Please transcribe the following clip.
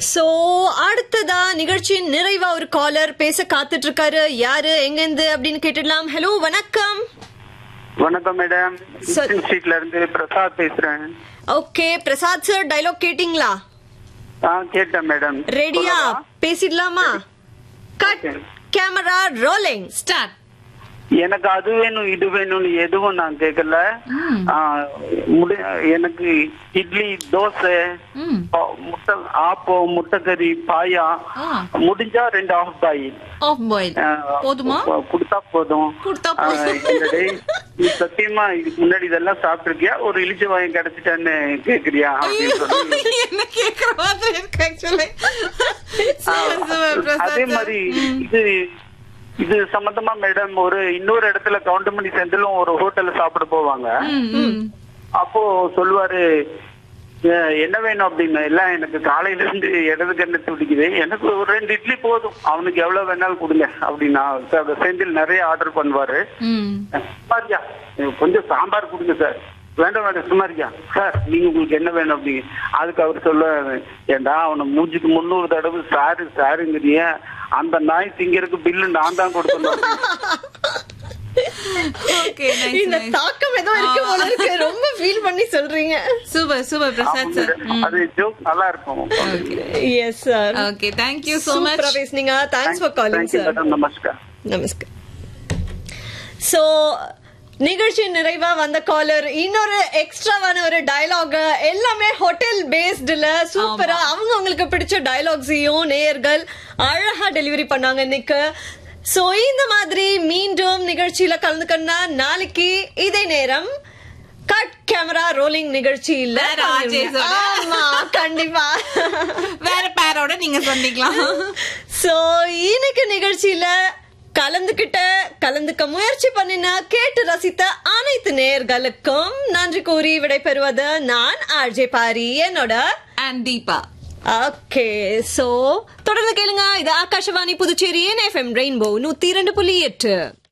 So அடுத்ததா நிகழ்ச்சியின் நிறைவா ஒரு காலர் பேச காத்துட்டு இருக்காரு யாரு எங்க இருந்து அப்படின்னு கேட்டுடலாம் ஹலோ வணக்கம் வணக்கம் மேடம் Sir. ஸ்ட்ரீட்ல இருந்து பிரசாத் பேசுறேன் ஓகே பிரசாத் சார் டைலாக் கேட்டிங்களா ஆ கேட்டேன் மேடம் ரெடியா சொல்லவா? பேசிடலாமா cut Okay. Camera rolling start எனக்கு அது வேணும் இது வேணும்னு எதுவும் நான் கேட்கல ஆ, முடி- எனக்கு இட்லி தோசை ம். ஆ, முட்டை ஆப்பம் முட்டைக்கறி பாயா ஆ. முடிஞ்சா ரெண்டு ஆஃப் பாய் ஆஃப் பாயில் போதுமா கொடுத்தா போதும் கொடுத்தா ஆ, போதும். இந்த டேய், நீ சத்தியமா இதுக்கு முன்னாடி இதெல்லாம் சாப்பிட்டிருக்கியா ஒரு இழிச்ச வாயம் கிடைச்சிட்டான்னு கேக்குறியா அப்படின்னு சொல்லி என்ன கேக்குற மாதிரி இருக்கு ஆக்சுவலி அதே மாதிரி இது இது சம்பந்தமா மேடம் ஒரு இன்னொரு இடத்துல கவுண்டமணி செந்திலும் ஒரு ஹோட்டல்ல சாப்பிட போவாங்க அப்போ சொல்லுவாரு "அஹ், என்ன வேணும் அப்படின்னு எல்லாம் எனக்கு காலையில இருந்து இடது கண்ணு துடிக்குது எனக்கு ஒரு ரெண்டு இட்லி போதும் அவனுக்கு எவ்வளவு வேணாலும் கொடுங்க அப்படின்னா சார் செந்தில் நிறைய ஆர்டர் பண்ணுவாரு சுமாரியா எனக்கு கொஞ்சம் சாம்பார் கொடுங்க சார் வேண்டாம் வேண்டாம் சுமாரியா சார் நீங்க உங்களுக்கு என்ன வேணும் அப்படிங்க அதுக்கு அவர் சொல்லுவாரு ஏண்டா அவனை மூஞ்சுக்கு முந்நூறு தடவை சாரு சாருங்கிறிய அந்த நாய் திங்கிறதுக்கு பில்லு நான் தான் கொடுக்கணும் ஓகே இந்த தாக்கம் ஏதோ இருக்கு போல இருக்கு ரொம்ப ஃபீல் பண்ணி சொல்றீங்க சூப்பர் சூப்பர் பிரசாத் சார் அது ஜோக் நல்லா இருக்கும் yes sir okay thank you so சூப்பரா மச் பேசுனீங்க thanks for calling thank you sir madam நமஸ்கார் நமஸ்கார் சோ நிகழ்ச்சி நிறைவா வந்த காலர் இன்னொரு எக்ஸ்ட்ராவான ஒரு டயலாக் எல்லாமே ஹோட்டல் பேஸ்டுல சூப்பரா அவங்க அவங்களுக்கு பிடிச்ச டயலாக்ஸையும் நேயர்கள் அழகா டெலிவரி பண்ணாங்க இன்னைக்கு சோ இந்த மாதிரி மீண்டும் நிகழ்ச்சியில கலந்துக்கணும்னா நாளைக்கு இதே நேரம் கட் கேமரா ரோலிங் நிகழ்ச்சியில வேற RJs ஓட. ஆமா கண்டிப்பா வேற பேரோட நீங்க சந்திக்கலாம் சோ இன்னைக்கு நிகழ்ச்சியில கலந்துகிட்ட கலந்துக்க முயற்சி பண்ணின கேட்டு ரசித்த அனைத்து நேயர்களுக்கும் நன்றி கூறி விடைபெறுவது நான் ஆர்ஜே பாரி என்னோட அண்ட் தீபா ஓகே சோ தொடர்ந்து கேளுங்க இது ஆகாஷவாணி புதுச்சேரி எஃப்எம் ரெயின்போ நூத்தி இரண்டு புள்ளி எட்டு